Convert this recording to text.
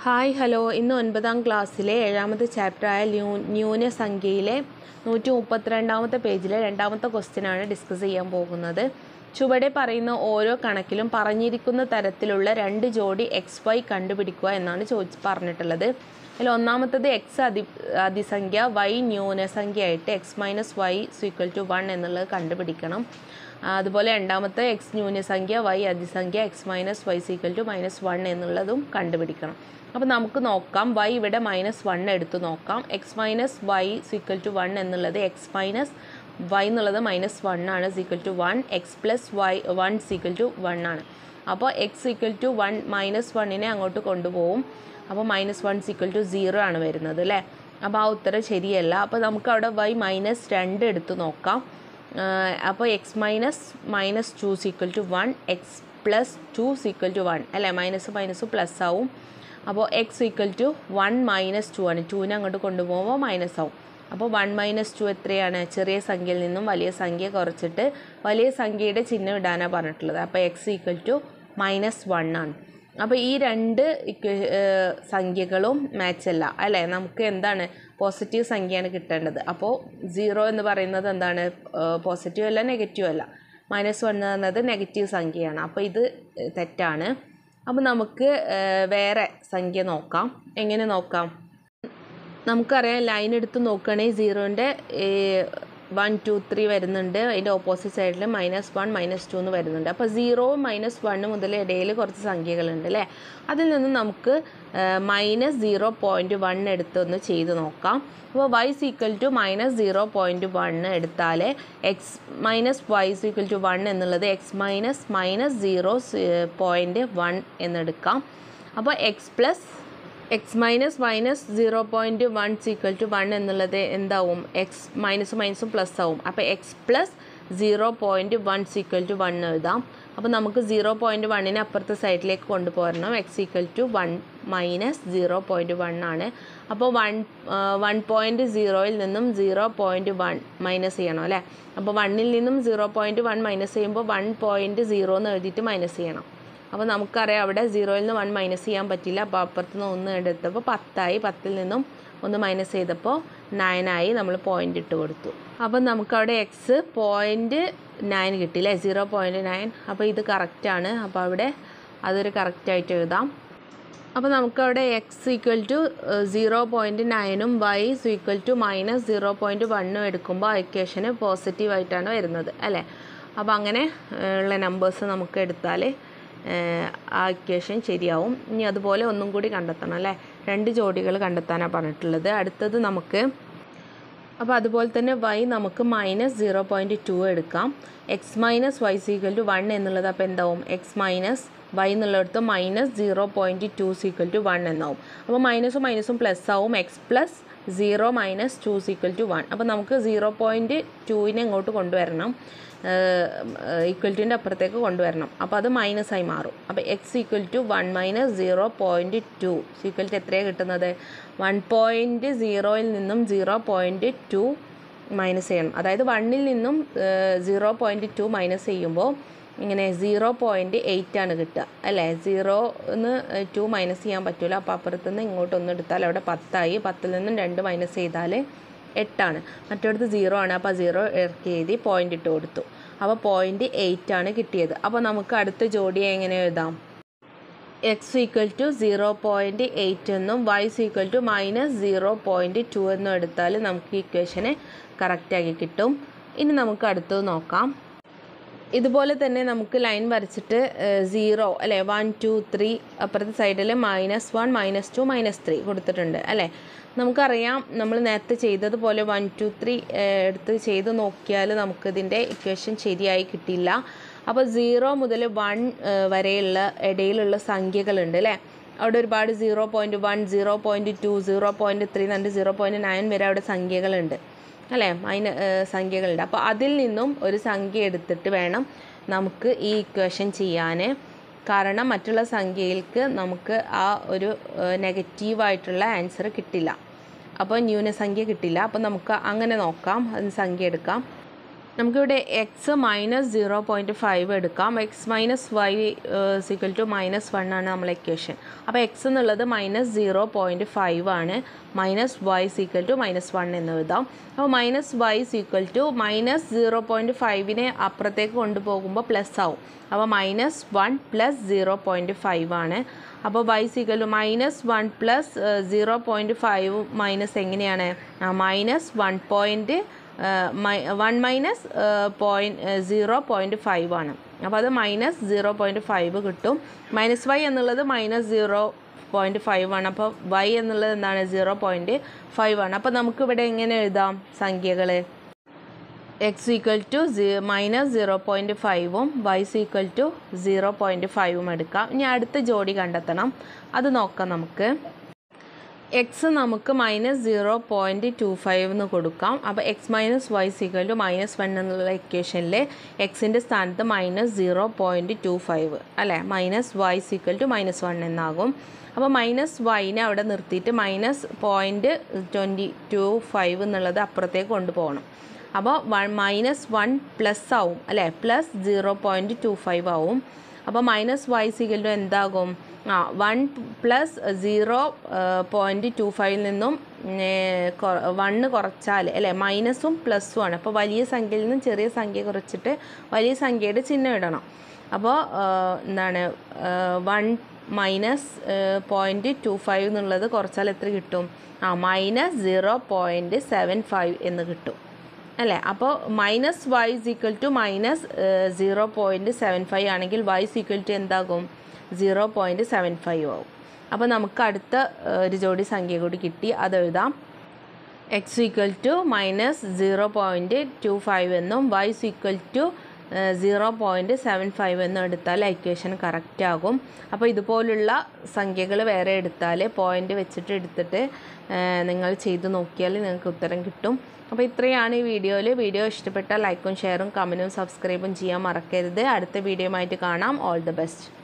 hi hello ഇന്ന് ഒൻപതാം ക്ലാസ്സിലെ ഏഴാമത്തെ ചാപ്റ്ററായ ന്യൂ ന്യൂനസംഖ്യയിലെ നൂറ്റി മുപ്പത്തിരണ്ടാമത്തെ പേജിലെ രണ്ടാമത്തെ ക്വസ്റ്റ്യനാണ് ഡിസ്കസ് ചെയ്യാൻ പോകുന്നത് ചുവടെ പറയുന്ന ഓരോ കണക്കിലും പറഞ്ഞിരിക്കുന്ന തരത്തിലുള്ള രണ്ട് ജോഡി എക്സ് വൈ കണ്ടുപിടിക്കുക എന്നാണ് ചോദിച്ച് പറഞ്ഞിട്ടുള്ളത് അതിൽ ഒന്നാമത്തത് എക്സ് അതി അതിസംഖ്യ വൈ ന്യൂനസംഖ്യയായിട്ട് X minus Y equal to one എന്നുള്ളത് കണ്ടുപിടിക്കണം ആ, അതുപോലെ രണ്ടാമത്തെ എക്സ് ന്യൂനസംഖ്യ വൈ അതിസംഖ്യ X minus Y equal to minus one എന്നുള്ളതും കണ്ടുപിടിക്കണം അപ്പോൾ നമുക്ക് നോക്കാം വൈ ഇവിടെ മൈനസ് വൺ എടുത്ത് നോക്കാം X minus Y equal to one എന്നുള്ളത് എക്സ് മൈനസ് വൈ എന്നുള്ളത് മൈനസ് വൺ ആണ് equal to one X plus Y one equal to one ആണ് അപ്പോൾ X equal to one minus വണ്ണിനെ അങ്ങോട്ട് കൊണ്ടുപോകും അപ്പോൾ minus one equal to zero ആണ് വരുന്നത് അല്ലേ അപ്പോൾ ആ ഉത്തരം ശരിയല്ല അപ്പോൾ നമുക്ക് അവിടെ വൈ മൈനസ് രണ്ട് എടുത്ത് നോക്കാം അപ്പോൾ X minus minus two equal to one X plus two equal to one അല്ലേ മൈനസ് മൈനസ് പ്ലസ് ആവും അപ്പോൾ X equal to one minus two ആണ് ടുവിനെ അങ്ങോട്ട് കൊണ്ടുപോകുമ്പോൾ മൈനസ് ആവും അപ്പോൾ വൺ മൈനസ് ടു എത്രയാണ് ചെറിയ സംഖ്യയിൽ നിന്നും വലിയ സംഖ്യ കുറച്ചിട്ട് വലിയ സംഖ്യയുടെ ചിഹ്നം ഇടാനാണ് പറഞ്ഞിട്ടുള്ളത് അപ്പോൾ X equal to minus one ആണ് അപ്പോൾ ഈ രണ്ട് ഇക്വ- ഏഹ് സംഖ്യകളും മാച്ച് അല്ല അല്ലേ നമുക്ക് എന്താണ് പോസിറ്റീവ് സംഖ്യയാണ് കിട്ടേണ്ടത് അപ്പോൾ സീറോ എന്ന് പറയുന്നത് എന്താണ് പോസിറ്റീവ് അല്ല നെഗറ്റീവ് അല്ല മൈനസ് വൺ എന്ന് പറയുന്നത് നെഗറ്റീവ് സംഖ്യയാണ് അപ്പോൾ ഇത് ഏഹ് തെറ്റാണ് അപ്പോൾ നമുക്ക് ഏഹ് വേറെ സംഖ്യ നോക്കാം എങ്ങനെ നോക്കാം നമുക്കറിയാം ലൈൻ എടുത്ത് നോക്കുകയാണെങ്കിൽ സീറോൻ്റെ വൺ ടു ത്രീ വരുന്നുണ്ട് അതിൻ്റെ ഓപ്പോസിറ്റ് സൈഡിൽ മൈനസ് വൺ മൈനസ് ടു എന്ന് വരുന്നുണ്ട് അപ്പോൾ സീറോ മൈനസ് വണ്ണ് മുതൽ ഇടയിൽ കുറച്ച് സംഖ്യകളുണ്ട് അല്ലേ അതിൽ നിന്ന് നമുക്ക് മൈനസ് സീറോ പോയിൻറ്റ് വൺ എടുത്തൊന്ന് ചെയ്ത് നോക്കാം അപ്പോൾ Y equal to minus zero point one എടുത്താൽ X minus Y equal to one എന്നുള്ളത് X minus minus zero point one എന്നെടുക്കാം അപ്പോൾ X plus X minus minus zero point one equal to one എന്നുള്ളത് എന്താവും എക്സ് മൈനസും മൈനസും plus ആവും അപ്പോൾ X plus zero point one equal to one എഴുതാം അപ്പോൾ നമുക്ക് സീറോ പോയിൻറ്റ് വണ്ണിനെ അപ്പുറത്തെ സൈഡിലേക്ക് കൊണ്ടുപോരണം X equal to one minus zero point one ആണ് അപ്പോൾ വൺ വൺ പോയിൻറ്റ് സീറോയിൽ നിന്നും സീറോ പോയിൻറ്റ് വൺ മൈനസ് ചെയ്യണം അല്ലേ അപ്പോൾ വണ്ണിൽ നിന്നും സീറോ പോയിൻറ്റ് വൺ മൈനസ് ചെയ്യുമ്പോൾ വൺ പോയിൻറ്റ് സീറോ എന്ന് എഴുതിയിട്ട് മൈനസ് ചെയ്യണം അപ്പോൾ നമുക്കറിയാം അവിടെ സീറോയിൽ നിന്ന് വൺ മൈനസ് ചെയ്യാൻ പറ്റില്ല അപ്പോൾ അപ്പുറത്ത് നിന്ന് ഒന്ന് എടുത്തപ്പോൾ പത്തായി പത്തിൽ നിന്നും ഒന്ന് മൈനസ് ചെയ്തപ്പോൾ നയനായി നമ്മൾ പോയിൻ്റ് ഇട്ട് കൊടുത്തു അപ്പോൾ നമുക്കവിടെ എക്സ് പോയിൻറ്റ് നയൻ കിട്ടിയില്ലേ സീറോ പോയിൻറ്റ് നയൻ അപ്പോൾ ഇത് കറക്റ്റാണ് അപ്പോൾ അവിടെ അതൊരു കറക്റ്റായിട്ട് എഴുതാം അപ്പോൾ നമുക്കവിടെ X equal to zero point നയനും Y equal to minus zero point വണ്ണും എടുക്കുമ്പോൾ ആ ഇക്വേഷന് പോസിറ്റീവായിട്ടാണ് വരുന്നത് അല്ലേ അപ്പോൾ അങ്ങനെ ഏഹ്, ഉള്ള നമ്പേഴ്സ് നമുക്ക് എടുത്താൽ ഏഹ്, ആ ഇക്വേഷൻ ശരിയാവും ഇനി അതുപോലെ ഒന്നും കൂടി കണ്ടെത്തണം അല്ലേ രണ്ട് ജോഡികൾ കണ്ടെത്താനാണ് പറഞ്ഞിട്ടുള്ളത് അടുത്തത് നമുക്ക് അപ്പോൾ അതുപോലെ തന്നെ വൈ നമുക്ക് മൈനസ് സീറോ പോയിൻറ്റ് ടു എടുക്കാം X minus Y equal to one എന്നുള്ളത് അപ്പോൾ എന്താവും എക്സ് മൈനസ് വൈ എന്നുള്ളിടത്ത് minus zero point two equal to one എന്നാവും അപ്പോൾ മൈനസും മൈനസും പ്ലസ് ആവും X plus zero minus two equal to one അപ്പോൾ നമുക്ക് സീറോ പോയിൻറ്റ് ടുവിനെ ഇങ്ങോട്ട് കൊണ്ടുവരണം ഈക്വൽറ്റിൻ്റെ അപ്പുറത്തേക്ക് കൊണ്ടുവരണം അപ്പോൾ അത് മൈനസ് ആയി മാറും അപ്പോൾ X equal to one minus zero point two equal to എത്രയാണ് കിട്ടുന്നത് വൺ പോയിൻറ്റ് സീറോയിൽ നിന്നും സീറോ പോയിൻറ്റ് ടു മൈനസ് ചെയ്യണം അതായത് വണ്ണിൽ നിന്നും സീറോ പോയിൻറ്റ് ടു മൈനസ് ചെയ്യുമ്പോൾ ഇങ്ങനെ സീറോ പോയിൻറ്റ് എയ്റ്റ് ആണ് കിട്ടുക അല്ലേ സീറോ എന്ന് ടു മൈനസ് ചെയ്യാൻ പറ്റില്ല അപ്പോൾ അപ്പുറത്ത് നിന്ന് ഇങ്ങോട്ട് ഒന്ന് എടുത്താൽ അവിടെ പത്തായി പത്തിൽ നിന്നും രണ്ട് മൈനസ് ചെയ്താൽ എട്ടാണ് മറ്റടുത്ത് സീറോ ആണ് അപ്പോൾ സീറോ ഇറക്കി എഴുതി പോയിൻ്റ് ഇട്ട് കൊടുത്തു അപ്പോൾ പോയിൻ്റ് എയ്റ്റ് ആണ് കിട്ടിയത് അപ്പോൾ നമുക്ക് അടുത്ത ജോഡിയെ എങ്ങനെ എഴുതാം X equal to zero point eight എന്നും Y equal to minus zero point two എന്നും എടുത്താൽ നമുക്ക് ഇക്വേഷനെ കറക്റ്റാക്കി കിട്ടും ഇനി നമുക്ക് അടുത്തത് നോക്കാം ഇതുപോലെ തന്നെ നമുക്ക് ലൈൻ വരച്ചിട്ട് സീറോ അല്ലേ വൺ ടു ത്രീ അപ്പുറത്തെ സൈഡിൽ minus one minus two minus three കൊടുത്തിട്ടുണ്ട് അല്ലേ നമുക്കറിയാം നമ്മൾ നേരത്തെ ചെയ്തതുപോലെ വൺ ടു ത്രീ എടുത്ത് ചെയ്ത് നോക്കിയാൽ നമുക്കിതിൻ്റെ ഇക്വേഷൻ ശരിയായി കിട്ടില്ല അപ്പോൾ സീറോ മുതൽ വൺ വരെയുള്ള ഇടയിലുള്ള സംഖ്യകളുണ്ട് അല്ലേ അവിടെ ഒരുപാട് zero point one zero point two zero point three എന്നിട്ട് സീറോ പോയിൻറ്റ് നയൻ വരെ അവിടെ സംഖ്യകളുണ്ട് അല്ലേ മൈന സംഖ്യകളുണ്ട് അപ്പോൾ അതിൽ നിന്നും ഒരു സംഖ്യ എടുത്തിട്ട് വേണം നമുക്ക് ഈ ഇക്വേഷൻ ചെയ്യാൻ കാരണം മറ്റുള്ള സംഖ്യയിലേക്ക് നമുക്ക് ആ ഒരു നെഗറ്റീവായിട്ടുള്ള ആൻസർ കിട്ടില്ല അപ്പോൾ ന്യൂനസംഖ്യ കിട്ടില്ല അപ്പോൾ നമുക്ക് അങ്ങനെ നോക്കാം അതിന് സംഖ്യ എടുക്കാം നമുക്കിവിടെ X minus zero point five എടുക്കാം X minus Y equal to minus one ആണ് നമ്മളെ ഇക്വേഷൻ അപ്പോൾ എക്സ് എന്നുള്ളത് മൈനസ് സീറോ പോയിൻറ്റ് ഫൈവ് ആണ് minus Y equal to minus one എന്ന് എഴുതാം അപ്പോൾ minus Y equal to minus zero point ഫൈവിനെ അപ്പുറത്തേക്ക് കൊണ്ടുപോകുമ്പോൾ പ്ലസ് ആവും അപ്പോൾ minus one plus zero point five ആണ് അപ്പോൾ Y equal to minus one plus zero point five minus എങ്ങനെയാണ് minus one point one minus point zero point five ആണ് അപ്പോൾ അത് മൈനസ് സീറോ പോയിൻറ്റ് ഫൈവ് കിട്ടും മൈനസ് വൈ എന്നുള്ളത് minus zero point five ആണ് അപ്പോൾ വൈ എന്നുള്ളത് എന്താണ് സീറോ പോയിൻറ്റ് ഫൈവ് ആണ് അപ്പോൾ നമുക്കിവിടെ എങ്ങനെ എഴുതാം സംഖ്യകൾ എക്സ് ഈക്വൽ ടു സീ മൈനസ് സീറോ പോയിൻറ്റ് ഫൈവും Y equal to zero point ഫൈവും എടുക്കാം ഇനി അടുത്ത ജോഡി കണ്ടെത്തണം അത് നോക്കാം നമുക്ക് എക്സ് നമുക്ക് minus zero point two five എന്ന് കൊടുക്കാം അപ്പോൾ X minus Y equal to minus one എന്നുള്ള ഇക്വേഷനിൽ എക്സിൻ്റെ സ്ഥാനത്ത് minus zero point two five അല്ലേ minus Y equal to minus one എന്നാകും അപ്പോൾ മൈനസ് വൈനെ അവിടെ നിർത്തിയിട്ട് minus point twenty two five എന്നുള്ളത് അപ്പുറത്തേക്ക് കൊണ്ടുപോകണം അപ്പോൾ വൺ മൈനസ് വൺ പ്ലസ് ആവും അല്ലേ plus zero point two five ആവും അപ്പോൾ മൈനസ് വൈ സിക്കൽ ടു എന്താകും ആ one plus zero point two ഫൈവിൽ നിന്നും വണ്ണ് കുറച്ചാൽ അല്ലേ മൈനസും പ്ലസ്സും ആണ് അപ്പോൾ വലിയ സംഖ്യയിൽ നിന്നും ചെറിയ സംഖ്യ കുറച്ചിട്ട് വലിയ സംഖ്യയുടെ ചിഹ്നം ഇടണം അപ്പോൾ എന്താണ് one minus point two five എന്നുള്ളത് കുറച്ചാൽ എത്ര കിട്ടും ആ minus zero point seven five എന്ന് കിട്ടും അല്ലേ അപ്പോൾ minus Y equal to minus zero point seven five ആണെങ്കിൽ വൈ ഈക്വൽ ടു എന്താകും സീറോ പോയിൻറ്റ് സെവൻ ഫൈവ് ആവും അപ്പോൾ നമുക്ക് അടുത്ത ഒരു ജോഡി സംഖ്യ കൂടി കിട്ടി അത് എഴുതാം X equal to minus zero point two five എന്നും Y equal to zero point seven five എന്നും എടുത്താൽ ഇക്വേഷൻ കറക്റ്റ് ആകും അപ്പോൾ ഇതുപോലുള്ള സംഖ്യകൾ വേറെ എടുത്താൽ പോയിൻ്റ് വെച്ചിട്ട് എടുത്തിട്ട് നിങ്ങൾ ചെയ്ത് നോക്കിയാൽ നിങ്ങൾക്ക് ഉത്തരം കിട്ടും അപ്പോൾ ഇത്രയാണ് ഈ വീഡിയോയിൽ വീഡിയോ ഇഷ്ടപ്പെട്ടാൽ ലൈക്കും ഷെയറും കമൻറ്റും സബ്സ്ക്രൈബും ചെയ്യാൻ മറക്കരുത് അടുത്ത വീഡിയോ ആയിട്ട് കാണാം ഓൾ ദി ബെസ്റ്റ്